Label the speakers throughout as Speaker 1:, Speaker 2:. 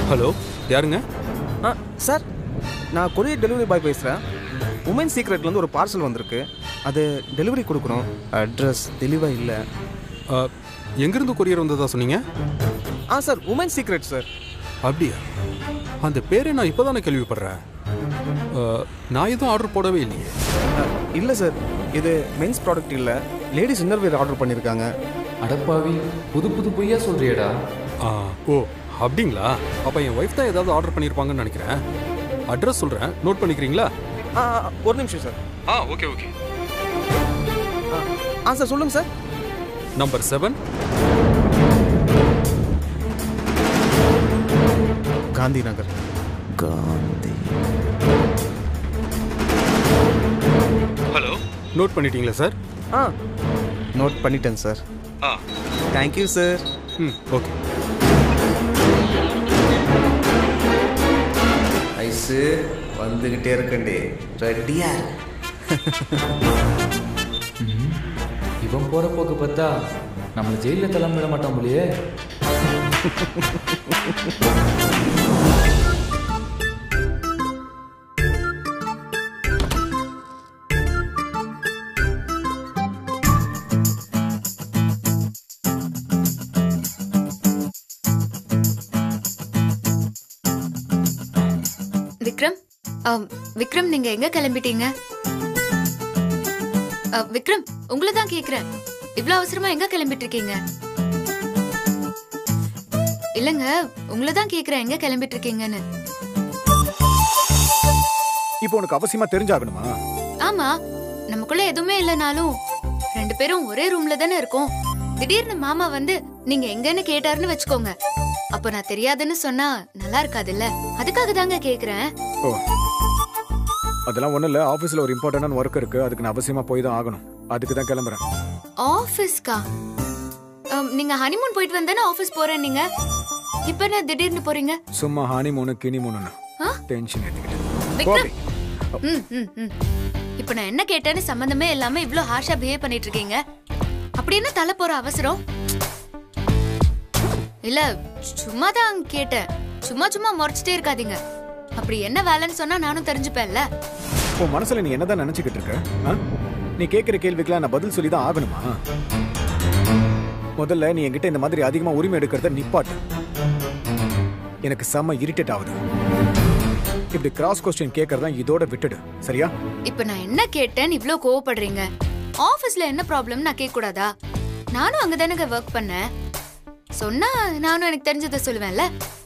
Speaker 1: Hello யாருங்க
Speaker 2: ஆ sir நான் கொரியர் டெலிவரி பாய் பேசுகிறேன் உமன் சீக்ரெட்லேருந்து ஒரு பார்சல் வந்திருக்கு அது டெலிவரி கொடுக்குறோம் அட்ரஸ் தெளிவாக இல்லை
Speaker 1: ஆ, எங்கிருந்து கொரியர் வந்ததா சொன்னீங்க
Speaker 2: ஆ சார் உமன் சீக்ரெட் சார்
Speaker 1: அப்படியா அந்த பேரை நான் இப்போதானே கேள்விப்படுறேன் ஆ, நான் எதுவும் ஆர்டர் போடவே இல்லையே
Speaker 2: இல்லை சார் இது மென்ஸ் ப்ராடக்ட் இல்லை லேடிஸ் இன்னர்வேர் ஆர்டர் பண்ணியிருக்காங்க
Speaker 3: அடப்பாவி புது புது பொய்யா சொல்றியேடா
Speaker 1: ஆ, ஓ அப்படிங்களா அப்போ என் ஒய்ஃப் தான் ஏதாவது ஆர்டர் பண்ணியிருப்பாங்கன்னு நினைக்கிறேன் அட்ரஸ் சொல்கிறேன் நோட் பண்ணிக்கிறீங்களா
Speaker 2: ஆ ஆ, ஒரு நிமிஷம் சார்
Speaker 1: ஆ ஓகே ஓகே
Speaker 2: ஆ, ஆ சார் சொல்லுங்கள் sir
Speaker 1: number seven
Speaker 2: Gandhi Nagar Gandhi
Speaker 1: hello note பண்ணிட்டீங்களா சார்
Speaker 2: ஆ நோட் பண்ணிட்டேன் சார்
Speaker 1: ஆ
Speaker 2: தேங்க்யூ சார்
Speaker 1: ம் ஓகே
Speaker 2: ஐஸு வந்துக்கிட்டே இருக்கண்டே ரெடியா
Speaker 3: இவன் போற போக்கு பார்த்தா நம்மள ஜெயில தள்ளாம விட மாட்டான் போலயே
Speaker 4: விக்ரம் ஆம், விக்ரம் நீங்க எங்க கிளம்பிட்டீங்க அ, விக்ரம் உங்களை தான் கேக்குறேன் இவ்வளவு அவசரமா எங்க கிளம்பிட்டு இருக்கீங்க இல்லங்க உங்களை தான் கேக்குறேன் எங்க கிளம்பிட்டு இருக்கீங்கன்னு
Speaker 5: இப்போ உனக்கு அவசியமா தெரிஞ்சாகணுமா
Speaker 4: ஆமா நமக்குள்ள எதுவுமே இல்லைனாலும் ரெண்டு பேரும் ஒரே ரூம்ல தானே இருக்கோம் திடீர்னு மாமா வந்து நீங்க எங்கன்னு கேட்டாருன்னு வச்சுக்கோங்க அப்ப நான் தெரியாதுன்னு சொன்னா நல்லா இருக்காதுல்ல அதுக்காக தாங்க கேக்குறேன்
Speaker 5: ஓ அதெல்லாம் ஒண்ணும் இல்ல ஆபீஸ்ல ஒரு இம்பார்ட்டன்டான ஒர்க் இருக்கு அதுக்கு நான் அவசியமா போய் தான் ஆகணும் அதுக்கு தான் கிளம்புறேன்
Speaker 4: ஆபீஸ்க்கா அம், நீங்க ஹனிமூன் போயிட்டு வந்தானே ஆபீஸ் போறேன் நீங்க இப்ப என்ன திடீர்னு போறீங்க
Speaker 5: சும்மா ஹானி மூணு கினி மூணுன்னு
Speaker 4: ஆ?
Speaker 5: டென்ஷன் ஏத்திக்கிட்டு
Speaker 4: விக்ரம் ம், ம், ம். இப்ப நான் என்ன கேட்டேன்னு சம்பந்தமே இல்லாம இவ்ளோ ஹார்ஷா பிஹேவ் பண்ணிட்டு இருக்கீங்க அப்படி என்ன தலை போற அவசரம் இல்ல சும்மா தான் கேட்டேன் சும்மா சும்மா முறைச்சிட்டே இருக்காதீங்க அப்படி என்ன வேலைன்னு சொன்னா நானும் தெரிஞ்சுப்பேன்ல
Speaker 5: உன் மனசுல நீ என்னதான் நினைச்சுக்கிட்டு இருக்க ஆ? நீ கேட்கிற கேள்விக்கெல்லாம் நான் பதில் சொல்லி தான் ஆகணுமா முதல்ல நீ என்கிட்ட இந்த மாதிரி அதிகமா உரிமை எடுக்கிறத நிப்பாட்டு எனக்கு செம்ம இரிட்டேட் ஆகுது இப்படி கிராஸ் கொஸ்டின் கேட்கறதா இதோட விட்டுடு சரியா
Speaker 4: இப்ப நான் என்ன கேட்டேன்னு இவ்ளோ கோவப்படுறீங்க ஆபீஸ்ல என்ன ப்ராப்ளம் நான் கேட்க கூடாதா நானும் அங்கதானங்க ஒர்க் பண்ணேன் சொன்னா நானும் எனக்கு தெரிஞ்சதை சொல்லுவேன்ல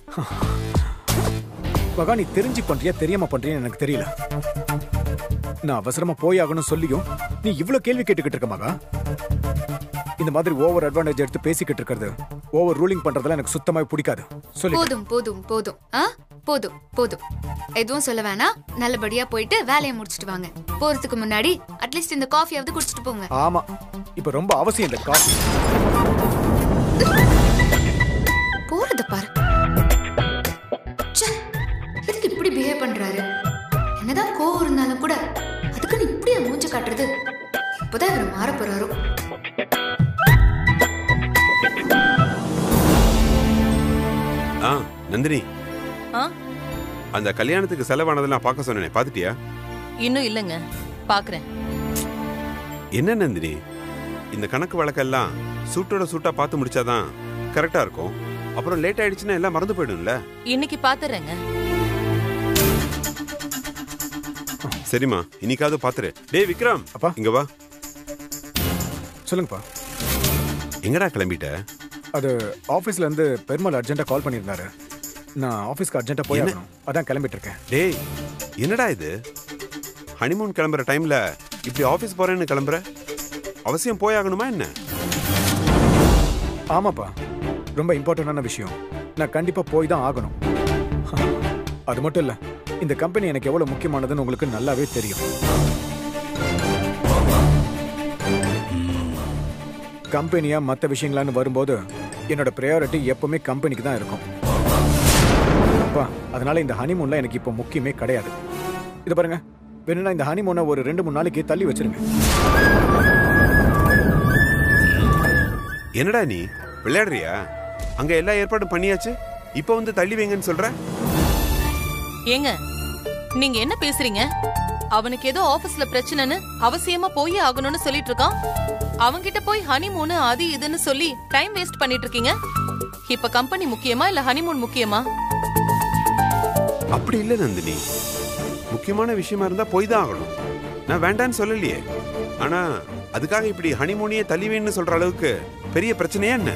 Speaker 5: மகா நீ தெரிஞ்சு பண்றியா தெரியாம பண்றியான்னு எனக்கு தெரியல நான் அவசரமா போய் ஆகணும் சொல்லியும் நீ இவ்ளோ கேள்வி கேட்டுக்கிட்டு இருக்க மகா இந்த மாதிரி ஓவர் அட்வான்டேஜ் எடுத்து பேசிக்கிட்டு இருக்கிறது ஓவர் ரூலிங் பண்றதெல்லாம் எனக்கு சுத்தமா பிடிக்காது சொல்லி
Speaker 4: போதும் போதும் போதும் ஆ போதும் போதும் எதுவும் சொல்ல வேணாம் நல்லபடியா போயிட்டு வேலையை முடிச்சிட்டு வாங்க போறதுக்கு முன்னாடி அட்லீஸ்ட் இந்த காஃபியாவது குடிச்சிட்டு போங்க
Speaker 5: ஆமா இப்ப ரொம்ப அவசியம் இந்த காஃபி
Speaker 4: போறத பாரு ச்சே, எதுக்கு இப்படி பிஹேவ் பண்றாரு என்னதான் கோவம் இருந்தாலும் கூட அதுக்குன்னு இப்படியே மூஞ்ச காட்டுறது இப்போதான் இவர் மாற போறாரோ
Speaker 6: ஆ நந்தினி
Speaker 7: ஆ
Speaker 6: அந்த கல்யாணத்துக்கு செலவானதெல்லாம் பார்க்க சொன்னேனே பார்த்துட்டியா
Speaker 7: இன்னும் இல்லைங்க பாக்குறேன்
Speaker 6: என்ன நந்தினி இந்த கணக்கு வழக்கெல்லாம் சூட்டோட சூட்டா பார்த்து முடிச்சாதான் கரெக்டா இருக்கும் அப்புறம் லேட் ஆயிடுச்சுன்னா எல்லாம் மறந்து போயிடும்ல
Speaker 7: இன்னைக்கு பாத்துறேங்க
Speaker 6: சரிம்மா இன்னைக்காவது பாத்துரு டேய் விக்ரம்
Speaker 5: அப்பா.
Speaker 6: இங்க வா
Speaker 5: சொல்லுங்கப்பா
Speaker 6: எங்கடா கிளம்பிட்ட
Speaker 5: அது ஆபீஸ்ல இருந்து பெருமாள் அர்ஜென்ட்டா கால் பண்ணியிருந்தாரு நான் ஆபீஸ்க்கு அர்ஜென்ட்டா போய்
Speaker 6: என்ன?
Speaker 5: ஆகணும் அதான் கிளம்பிட்டு இருக்கேன்
Speaker 6: டேய் என்னடா இது ஹனிமூன் கிளம்புற டைம்ல இப்படி ஆபீஸ் போறேன்னு கிளம்புற அவசியம் போயாகணுமா என்ன
Speaker 5: ஆமாப்பா ரொம்ப இம்பார்ட்டன்டான விஷயம் நான் கண்டிப்பா போய் தான் ஆகணும் அது மட்டும் இல்ல இந்த கம்பெனி எனக்கு எவ்வளவு முக்கியமானதுன்னு உங்களுக்கு நல்லாவே தெரியும் கம்பெனியா மற்ற விஷயங்களான்னு வரும்போது என்னோட ப்ரையாரிட்டி எப்பவுமே கம்பெனிக்கு தான் இருக்கும் அப்பா அதனால இந்த ஹனிமூன்ல எனக்கு இப்போ முக்கியமே கிடையாது இது பாருங்க வேணும்னா இந்த ஹனிமூனை ஒரு ரெண்டு மூணு நாளைக்கு தள்ளி வச்சிருங்க
Speaker 6: என்னடா நீ விளையாடுறியா அங்க எல்லா ஏற்பாடும் பண்ணியாச்சு இப்போ வந்து தள்ளி வைங்கன்னு சொல்ற
Speaker 7: ஏங்க நீங்க என்ன பேசுறீங்க அவனுக்கு ஏதோ ஆபீஸ்ல பிரச்சனைன்னு அவசியமா போய் ஆகணும்னு சொல்லிட்டு இருக்கான் அவன்கிட்ட போய் ஹனிமூன் அது இதுன்னு சொல்லி டைம் வேஸ்ட் பண்ணிட்டு இருக்கீங்க இப்ப கம்பெனி முக்கியமா இல்ல ஹனிமூன் முக்கியமா
Speaker 6: அப்படி இல்ல நந்தினி முக்கியமான விஷயமா இருந்தா போய் தான் ஆகணும் நான் வேண்டான்னு சொல்லலையே ஆனா அதுக்காக இப்படி ஹனிமூனியே தள்ளி வைன்னு சொல்ற அளவுக்கு பெரிய பிரச்சனையா என்ன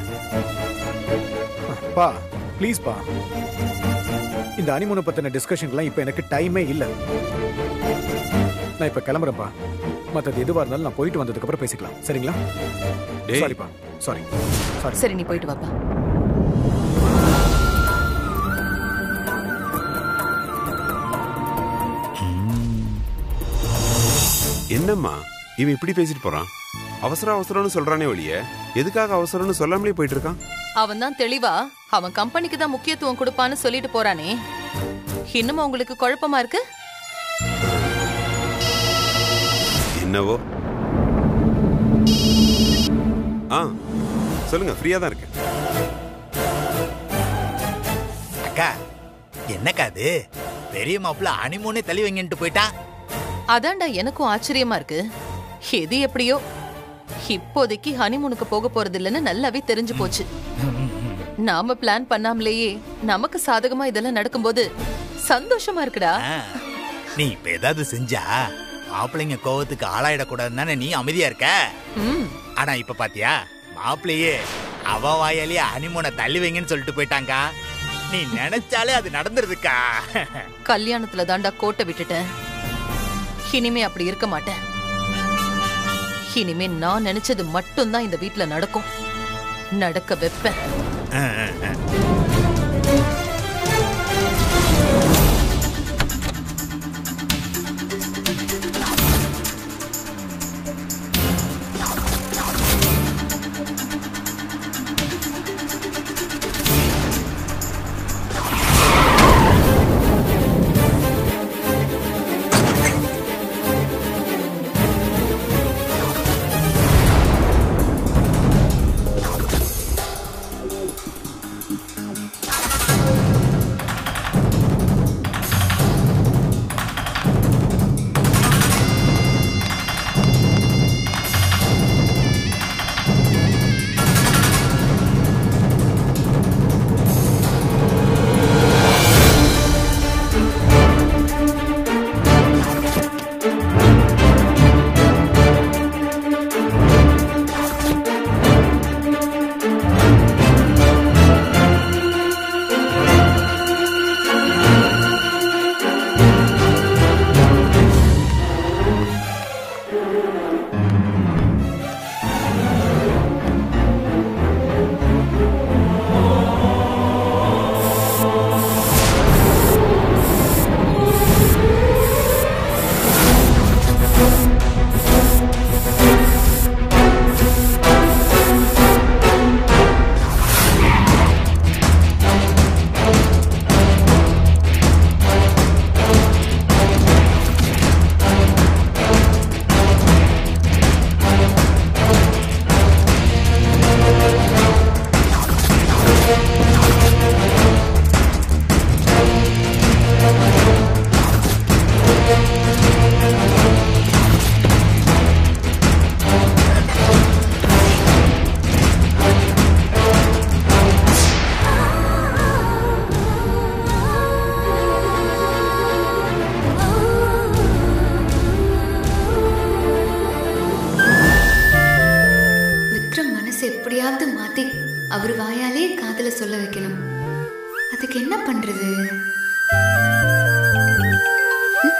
Speaker 5: பா ப்ளீஸ் பா இந்த அனிமுனை பத்தின டிஸ்கஷன்லாம் இப்போ எனக்கு டைமே இல்லை நான் இப்போ கிளம்புறேன்ப்பா மற்றது எதுவாக இருந்தாலும் நான் போயிட்டு வந்ததுக்கு அப்புறம் பேசிக்கலாம் சரிங்களா
Speaker 6: டேய்.
Speaker 5: சாரிப்பா சாரி சாரி
Speaker 7: சரி நீ போயிட்டு வாப்பா
Speaker 6: என்னம்மா இவன் இப்படி பேசிட்டு போறான் அவசர அவசரம்னு சொல்றானே ஒழிய எதுக்காக அவசரம்னு சொல்லாமலே போயிட்டு இருக்கான்
Speaker 7: அவன் தான் தெளிவா அவன் கம்பெனிக்கு தான் முக்கியத்துவம் கொடுப்பான்னு சொல்லிட்டு போறானே இன்னும் உங்களுக்கு குழப்பமா இருக்கு
Speaker 6: என்னவோ ஆ சொல்லுங்க ஃப்ரீயா தான் இருக்கேன்
Speaker 8: அக்கா என்னக்கா அது பெரிய மாப்பிள்ள அனிமூனே தள்ளி வைங்கன்ட்டு போயிட்டா
Speaker 7: அதான்டா எனக்கும் ஆச்சரியமா இருக்கு எது எப்படியோ இப்போதைக்கு ஹனிமூனுக்கு போக போறது இல்லைன்னு நல்லாவே தெரிஞ்சு போச்சு நாம பிளான் பண்ணாமலேயே நமக்கு சாதகமா இதெல்லாம் நடக்கும்போது சந்தோஷமா இருக்குடா
Speaker 8: ஆ, நீ இப்ப ஏதாவது செஞ்சா மாப்பிள்ளைங்க கோவத்துக்கு ஆளாயிடக்கூடாதுன்னு தானே நீ அமைதியா இருக்க
Speaker 7: ம்
Speaker 8: ஆனா இப்ப பாத்தியா மாப்பிள்ளையே அவ வாயாலேயே அனிமூனை தள்ளி வைங்கன்னு சொல்லிட்டு போயிட்டாங்க நீ நினைச்சாலே அது நடந்துருதுக்கா
Speaker 7: கல்யாணத்துல தாண்டா கோட்டை விட்டுட்டேன் இனிமே அப்படி இருக்க மாட்டேன் இனிமே நான் நினைச்சது மட்டும்தான் இந்த வீட்ல நடக்கும் நடக்க வைப்பேன்
Speaker 8: ஆ, ஆ, ஆ.
Speaker 4: விக்ரம் மனசை எப்படியாவது மாத்தி அவர் வாயாலே காதல சொல்ல வைக்கணும் அதுக்கு என்ன பண்றது ம்?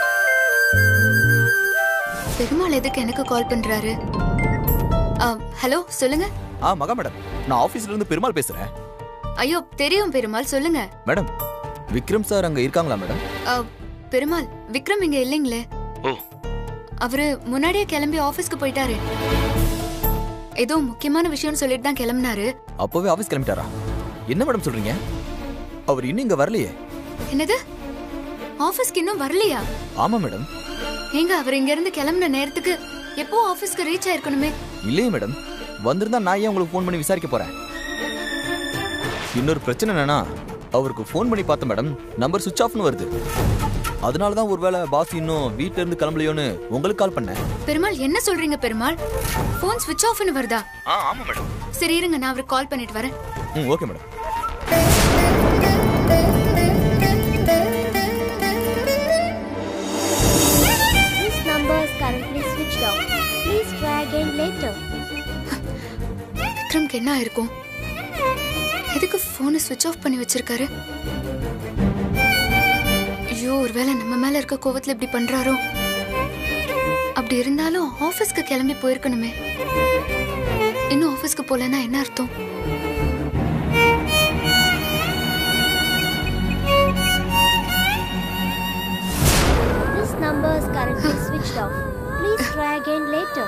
Speaker 4: பெருமாள் எதுக்கு எனக்கு கால் பண்றாரு ஆ, ஹலோ சொல்லுங்க
Speaker 9: ஆ மகா மேடம் நான் ஆபீஸ்ல இருந்து பெருமாள் பேசுறேன்
Speaker 4: ஐயோ தெரியும் பெருமாள் சொல்லுங்க
Speaker 9: மேடம் விக்ரம் சார் அங்க இருக்காங்களா மேடம்
Speaker 4: ஆ, பெருமாள் விக்ரம் இங்க இல்லைங்களே அவரு முன்னாடியே கிளம்பி ஆபீஸ்க்கு போயிட்டாரு ஏதோ முக்கியமான விஷயம்னு சொல்லிட்டு தான் கிளம்புனாரு
Speaker 9: அப்பவே ஆபீஸ் கிளம்பிட்டாரா என்ன மேடம் சொல்றீங்க அவர் இன்னும் இங்க வரலையே
Speaker 4: என்னது ஆபீஸ்க்கு இன்னும் வரலையா
Speaker 9: ஆமா மேடம்
Speaker 4: ஏங்க அவர் இங்க இருந்து கிளம்புன நேரத்துக்கு எப்போ ஆபீஸ்க்கு ரீச் ஆயிருக்கணுமே
Speaker 9: இல்லையே மேடம் வந்திருந்தா நான் ஏன் உங்களுக்கு ஃபோன் பண்ணி விசாரிக்க போறேன் இன்னொரு பிரச்சனை என்னன்னா அவருக்கு ஃபோன் பண்ணி பார்த்தேன் மேடம் நம்பர் சுவிட்ச் ஆஃப்னு வருது அதனால தான் ஒருவேளை பாஸ் இன்னும் வீட்ல இருந்து கிளம்பலையோன்னு உங்களுக்கு கால் பண்ணேன்
Speaker 4: பெருமாள் என்ன சொல்றீங்க பெருமாள் ஃபோன் ஸ்விட்ச் ஆஃப்னு வருதா
Speaker 9: ஆ ஆமா மேடம்
Speaker 4: சரி இருங்க நான் அவருக்கு கால் பண்ணிட்டு வரேன்
Speaker 9: ம் okay madam
Speaker 10: This number is currently switched off. Please try again later.
Speaker 4: விக்ரம்க்கு என்ன ஆயிருக்கும் எதுக்கு ஃபோனை ஸ்விட்ச் ஆஃப் பண்ணி வச்சிருக்காரு ஐயோ ஒருவேளை நம்ம மேல இருக்க கோவத்துல இப்படி பண்றாரோ அப்படி இருந்தாலும் ஆபீஸ்க்கு கிளம்பி போயிருக்கணுமே இன்னும் ஆபீஸ்க்கு போலன்னா என்ன அர்த்தம்
Speaker 10: This number is currently switched off. Please try again later.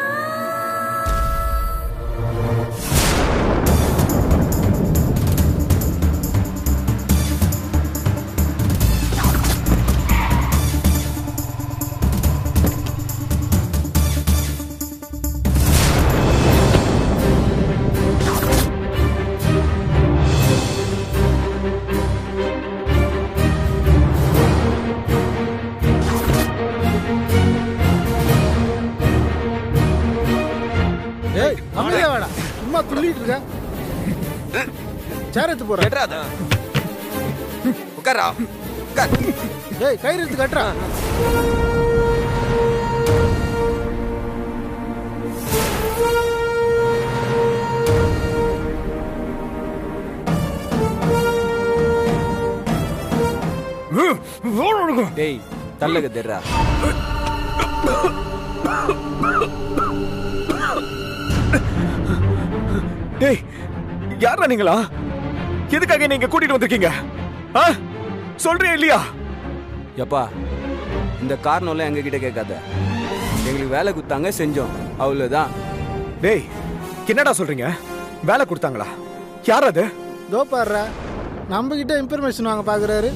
Speaker 11: ஏய் அமைதியா வேடா சும்மா துள்ளிட்டு இருக்க சேர் எடுத்து போறேன்
Speaker 9: உட்காரா
Speaker 11: ஏய் கயிறு எடுத்து கட்டுறா
Speaker 12: டேய் தள்ளக தெர்றா
Speaker 5: டேய் யாரா நீங்களா எதுக்காக நீங்க கூட்டிட்டு வந்திருக்கீங்க ஆ சொல்றியா இல்லையா
Speaker 12: எப்பா இந்த காரணம்லாம் எங்க கிட்ட கேட்காத எங்களுக்கு வேலை கொடுத்தாங்க செஞ்சோம் அவ்வளவுதான்
Speaker 5: டேய் என்னடா சொல்றீங்க வேலை கொடுத்தாங்களா யார் அது
Speaker 11: தோ பாடுறா நம்ம கிட்ட இன்ஃபர்மேஷன் வாங்க பாக்குறாரு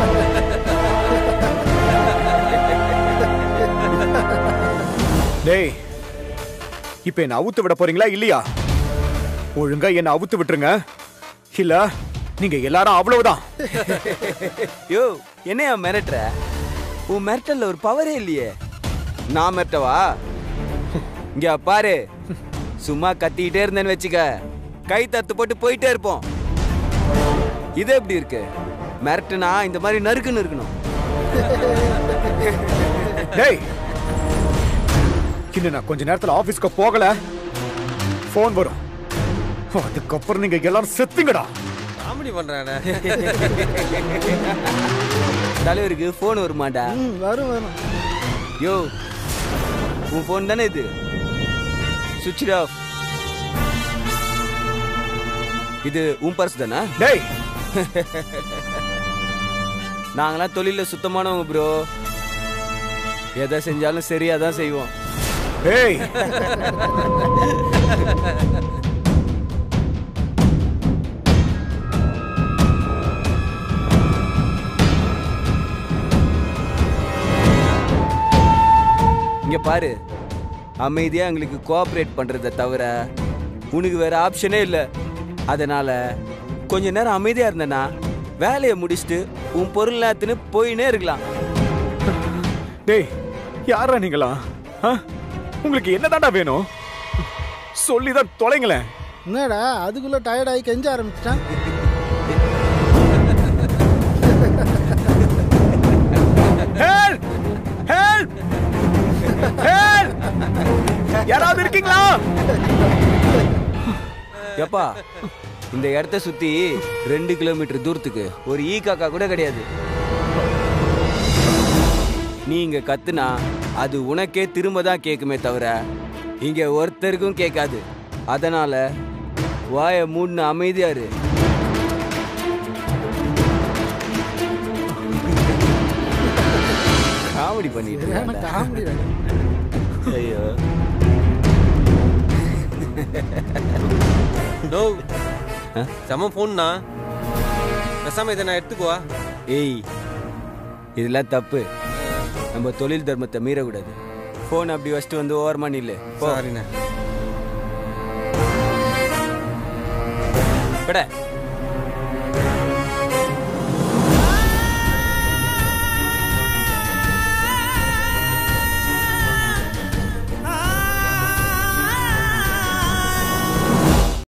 Speaker 5: டேய் இப்ப என்ன அவுத்து விட போறீங்களா இல்லையா ஒழுங்கா என்ன அவுத்து விட்டுருங்க இல்ல நீங்க எல்லாரும் அவ்வளவுதான்
Speaker 12: யோ என்னையா மிரட்டுற உன் மிரட்டல்ல ஒரு பவரே இல்லையே நான் மிரட்டவா இங்க பாரு சும்மா கத்திக்கிட்டே இருந்தேன்னு வச்சுக்க கை தத்து போட்டு போயிட்டே இருப்போம் இது எப்படி இருக்கு மிரட்டுனா இந்த மாதிரி நறுக்குன்னு இருக்கணும்
Speaker 5: டேய் இன்னும் நான் கொஞ்ச நேரத்துல ஆபீஸ்க்கு போகல போன் வரும் அதுக்கப்புறம் நீங்க எல்லாரும் செத்துங்கடா
Speaker 12: காமெடி பண்றானே தலைவருக்கு போன் வருமாடா
Speaker 11: ம் வரும் வரும்
Speaker 12: யோ உன் போன் தானே இது சுவிட்ச் ஆஃப் இது உன் பர்ஸ் தானே
Speaker 5: டேய்
Speaker 12: நாங்களாம் தொழில சுத்தமானவங்க ப்ரோ எதை செஞ்சாலும் சரியா தான் செய்வோம்
Speaker 5: டேய்
Speaker 12: இங்க பாரு அமைதியா எங்களுக்கு கோஆபரேட் பண்றதை தவிர உனக்கு வேற ஆப்ஷனே இல்ல அதனால கொஞ்ச நேரம் அமைதியா இருந்தனா வேலையை முடிச்சுட்டு உன் பொருள் எல்லாத்துன்னு போயினே இருக்கலாம்
Speaker 5: டேய் யாரா நீங்களா ஆ? உங்களுக்கு என்னதான்டா வேணும் சொல்லிதான் தொலைங்களேன்
Speaker 11: என்னடா அதுக்குள்ள டயர்ட் ஆகி கெஞ்ச ஆரம்பிச்சிட்டான்
Speaker 5: ஹெல்ப் ஹெல்ப் ஹெல்ப் யாராவது இருக்கீங்களா
Speaker 12: எப்பா இந்த இடத்த சுத்தி ரெண்டு கிலோமீட்டர் தூரத்துக்கு ஒரு ஈ காக்கா கூட கிடையாது நீ இங்க கத்துனா அது உனக்கே திரும்ப தான் கேட்குமே தவிர இங்க ஒருத்தருக்கும் கேட்காது அதனால வாய மூடின அமைதியா இரு காமெடி பண்ணிட்டு
Speaker 11: சரியான
Speaker 12: இருக்கான்டா.
Speaker 11: காமெடி
Speaker 12: ஐயோ
Speaker 13: டோ செம ஃபோன்னா பேசாம இதை நான் எடுத்துக்குவா
Speaker 12: ஏய் இதெல்லாம் தப்பு நம்ம தொழில் தர்மத்தை மீறக்கூடாது ஃபோன் அப்படி வச்சுட்டு வந்து ஓரமா நில்லு போ
Speaker 13: சாரிண்ணே
Speaker 12: பட